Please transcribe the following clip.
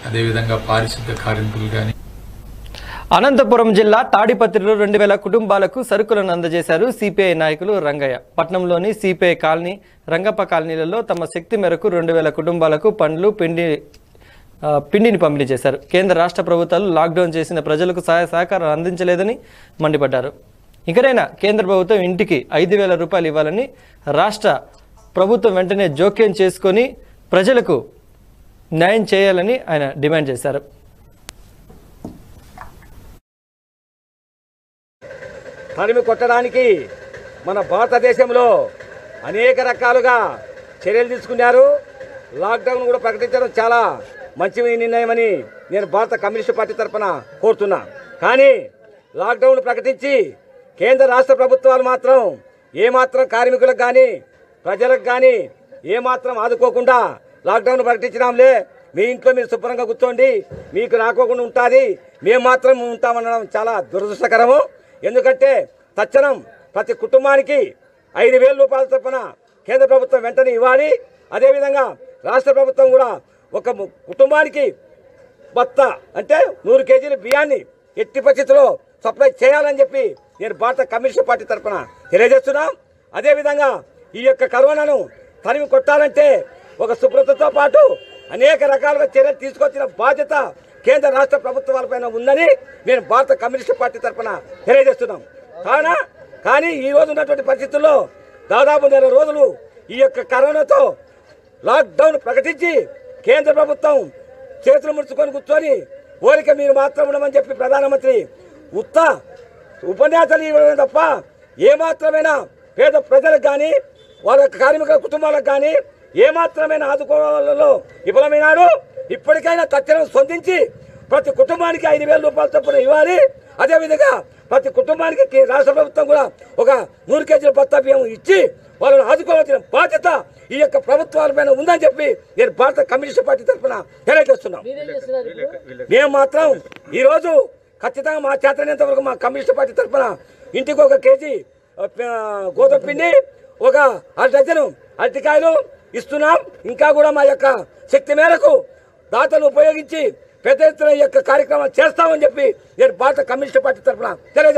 అదేవిధంగా పారిశుద్ధ కార్మికులు కానీ అనంతపురం జిల్లా తాడిపత్రిలో రెండు వేల కుటుంబాలకు సరుకులను అందజేశారు సిపిఐ నాయకులు రంగయ్య పట్నంలోని సిపిఐ కాలనీ రంగప్ప కాలనీలలో తమ శక్తి మేరకు రెండు వేల కుటుంబాలకు పండ్లు పిండి ఆ, పిండిని పంపిణీ చేశారు కేంద్ర రాష్ట్ర ప్రభుత్వాలు లాక్డౌన్ చేసిన ప్రజలకు సహాయ సహకారం అందించలేదని మండిపడ్డారు ఇకనైనా కేంద్ర ప్రభుత్వం ఇంటికి ఐదు వేల రూపాయలు ఇవ్వాలని రాష్ట్ర ప్రభుత్వం వెంటనే జోక్యం చేసుకొని ప్రజలకు న్యాయం చేయాలని ఆయన డిమాండ్ చేశారు తరిమి కొట్టడానికి మన భారతదేశంలో అనేక రకాలుగా చర్యలు తీసుకున్నారు లాక్డౌన్ కూడా ప్రకటించడం చాలా మంచి నిర్ణయమని నేను భారత కమ్యూనిస్టు పార్టీ తరఫున కోరుతున్నా కానీ లాక్డౌన్ ప్రకటించి కేంద్ర రాష్ట్ర ప్రభుత్వాలు మాత్రం ఏమాత్రం కార్మికులకు కానీ ప్రజలకు కానీ ఏమాత్రం ఆదుకోకుండా లాక్డౌన్ ప్రకటించినాంలే మీ ఇంట్లో మీరు శుభ్రంగా కూర్చోండి మీకు రాకోకుండా ఉంటుంది మేము మాత్రం ఉంటామనడం చాలా దురదృష్టకరము ఎందుకంటే తక్షణం ప్రతి కుటుంబానికి ఐదు వేల రూపాయల చొప్పున కేంద్ర ప్రభుత్వం వెంటనే ఇవ్వాలి అదేవిధంగా రాష్ట్ర ప్రభుత్వం కూడా ఒక ము- కుటుంబానికి బత్త అంటే నూరు కేజీల బియ్యాన్ని ఎట్టి పరిస్థితుల్లో సప్లై చేయాలని చెప్పి నేను భారత కమ్యూనిస్ట్ పార్టీ తరఫున తెలియజేస్తున్నాం అదేవిధంగా ఈ యొక్క కరోనాను తరిమి కొట్టాలంటే ఒక శుభ్రతతో పాటు అనేక రకాలుగా చర్యలు తీసుకొచ్చిన బాధ్యత కేంద్ర రాష్ట్ర ప్రభుత్వాలపైన ఉందని నేను భారత కమ్యూనిస్ట్ పార్టీ తరఫున తెలియజేస్తున్నాం కావున కానీ ఈ రోజు ఉన్నటువంటి పరిస్థితుల్లో దాదాపు నెల రోజులు ఈ యొక్క కరోనాతో లాక్డౌన్ ప్రకటించి కేంద్ర ప్రభుత్వం చేతులు ముడుచుకొని కూర్చొని ఓరిక మీరు మాత్రం ఉండమని చెప్పి ప్రధానమంత్రి ఉత్త ఉపన్యాసాలు ఇవ్వడం తప్ప ఏమాత్రమైనా పేద ప్రజలకు కానీ వాళ్ళ కార్మికుల కుటుంబాలకు కానీ ఏమాత్రమైన ఆదుకోవాలలో విఫలమైనాడు ఇప్పటికైనా తక్షణం స్పందించి ప్రతి కుటుంబానికి ఐదు వేల రూపాయల చొప్పున ఇవ్వాలి అదేవిధంగా ప్రతి కుటుంబానికి కే- రాష్ట్ర ప్రభుత్వం కూడా ఒక నూరు కేజీల బత్తా బియ్యం ఇచ్చి వాళ్ళని ఆదుకోవాల్సిన బాధ్యత ఈ యొక్క ప్రభుత్వాల పైన ఉందని చెప్పి నేను భారత కమ్యూనిస్ట్ పార్టీ తరఫున తెలియజేస్తున్నాం మేము మాత్రం ఈరోజు ఖచ్చితంగా మా చేతనంత వరకు మా కమ్యూనిస్ట్ పార్టీ తరఫున ఇంటికి ఒక కేజీ ఆ, గోధుమ పిండి ఒక అర డజను అరటికాయలు ఇస్తున్నాం ఇంకా కూడా మా యొక్క శక్తి మేరకు దాతలు ఉపయోగించి పెద్ద ఎత్తున ఈ యొక్క కార్యక్రమాలు చేస్తామని చెప్పి నేను భారత కమ్యూనిస్ట్ పార్టీ తరఫున తెలియజేస్తున్నాను